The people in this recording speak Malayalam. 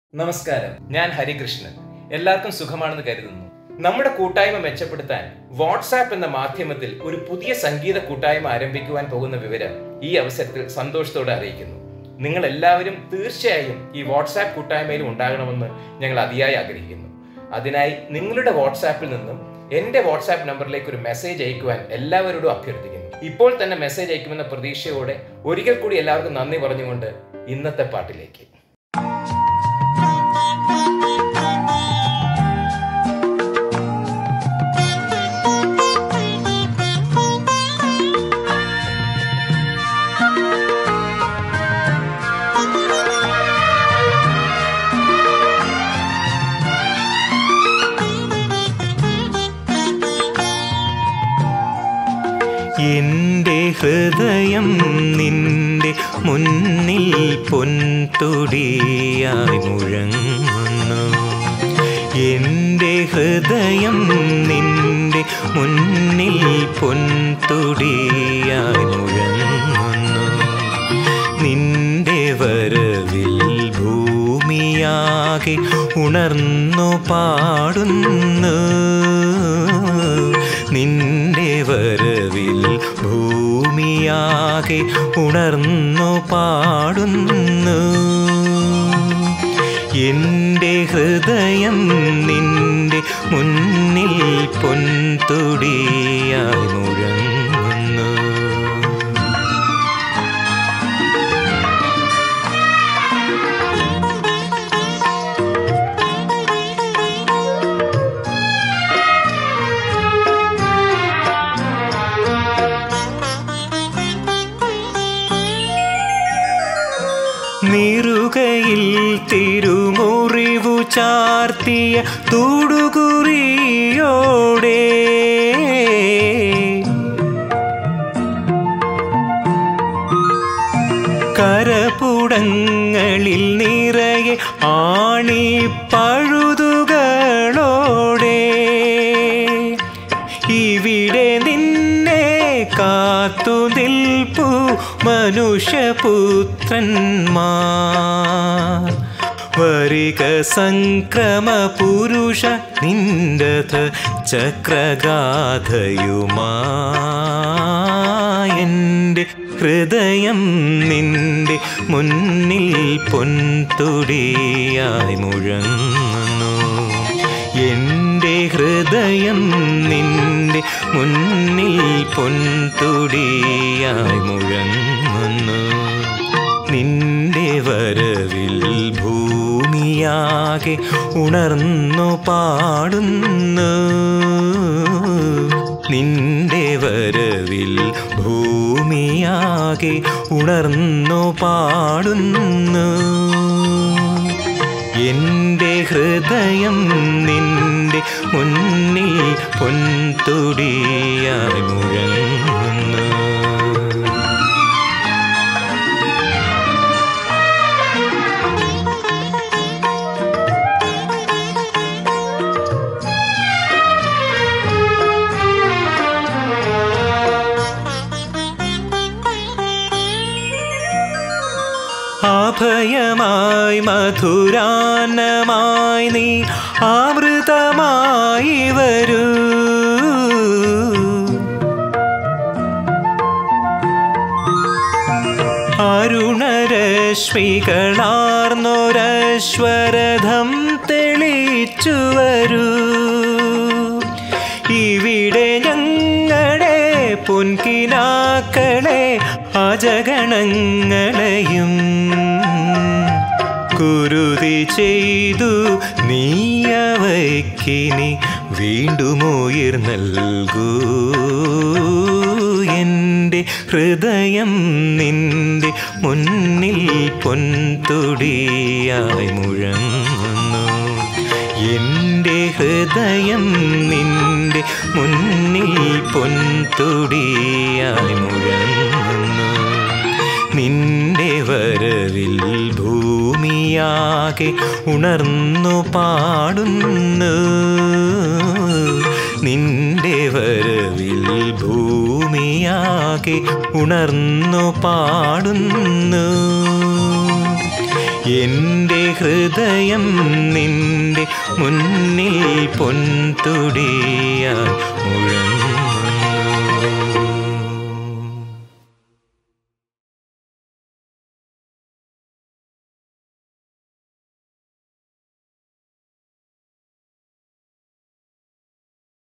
നമസ്കാരം ഞാൻ ഹരികൃഷ്ണൻ എല്ലാവർക്കും സുഖമാണെന്ന് കരുതുന്നു നമ്മുടെ കൂട്ടായ്മ മെച്ചപ്പെടുത്താൻ വാട്സാപ്പ് എന്ന മാധ്യമത്തിൽ ഒരു പുതിയ സംഗീത കൂട്ടായ്മ ആരംഭിക്കുവാൻ പോകുന്ന വിവരം ഈ അവസരത്തിൽ സന്തോഷത്തോടെ അറിയിക്കുന്നു നിങ്ങൾ എല്ലാവരും തീർച്ചയായും ഈ വാട്സാപ്പ് കൂട്ടായ്മയിൽ ഉണ്ടാകണമെന്ന് ഞങ്ങൾ അതിയായി ആഗ്രഹിക്കുന്നു അതിനായി നിങ്ങളുടെ വാട്സാപ്പിൽ നിന്നും എന്റെ വാട്സാപ്പ് നമ്പറിലേക്ക് ഒരു മെസ്സേജ് അയക്കുവാൻ എല്ലാവരോടും അഭ്യർത്ഥിക്കുന്നു ഇപ്പോൾ തന്നെ മെസ്സേജ് അയക്കുമെന്ന പ്രതീക്ഷയോടെ ഒരിക്കൽ കൂടി എല്ലാവർക്കും നന്ദി പറഞ്ഞുകൊണ്ട് ഇന്നത്തെ പാട്ടിലേക്ക് എന്റെ ഹൃദയം നിന്റെ മുന്നിൽ പൊൻതുടിയായി മുഴങ്ങുന്നു എന്റെ ഹൃദയം നിന്റെ മുന്നിൽ പൊൻതുടിയായി മുഴങ്ങുന്നു നിന്റെ വരവിൽ ഭൂമിയാകെ ഉണർന്നു പാടുന്നു നിന്റെ വരവിൽ ഭൂമിയാകെ ഉണർന്നു പാടുന്നു എന്റെ ഹൃദയം നിന്റെ മുന്നിൽ പൊൻതുടിയായി മുഴങ്ങുന്നു നിറുകയിൽ തിരുമുറിവു ചാർത്തിയ തുടുകുറിയോടെ കരപുടങ്ങളിൽ നിറയെ ആണി പഴുതുകളോടെ ഇവിടെ നിന്നെ കാത്തു നിൽപ്പു മനുഷ്യപുത്രന്മാർ വരിക സംക്രമ പുരുഷ നിന്ദത ചക്രഗാഥയുമായെൻ്റെ ഹൃദയം നിന്റെ മുന്നിൽ പൊൻതുടിയായി മുഴങ്ങുന്നു എന്റെ ഹൃദയം നിന്റെ മുന്നിൽ പൊൻതുടിയായി മുഴങ്ങുന്നു നിന്റെ വരവിൽ ഭൂമിയാകെ ഉണർന്നു പാടുന്നു നിന്റെ വരവിൽ ഭൂമിയാകെ ഉണർന്നു പാടുന്നു എന്റെ ഹൃദയം നിന്റെ മുന്നിൽ പൊൻതുടിയായി മുഴങ്ങുന്നു അഭയമായി മധുരാനമായി നീ ആമൃതമായി വരൂ അരുണരശ്മികളാർന്നൊരശ്വരഥം തെളിച്ചു വരൂ ഇവിടെ ഞങ്ങളെ പൊൻകിനാക്കളെ അജഗണങ്ങളെയും കുരുതി ചെയ്തു നീയവയ്ക്കിനി വീണ്ടും ഉയിർ നൽകൂ എൻ്റെ ഹൃദയം നിന്റെ മുന്നിൽ പൊൻതുടിയായി മുഴങ്ങുന്നു എന്റെ ഹൃദയം നിന്റെ മുന്നിൽ പൊൻതുടിയായി മുഴങ്ങുന്നു നിന്റെ വരവിൽ ഭൂമിയാകെ ഉണർന്നു പാടുന്നു നിന്റെ വരവിൽ ഭൂമിയാകെ ഉണർന്നു പാടുന്നു എൻ്റെ ഹൃദയം നിന്റെ മുന്നിൽ പൊൻതുടിയാൽ മുഴങ്ങുന്നു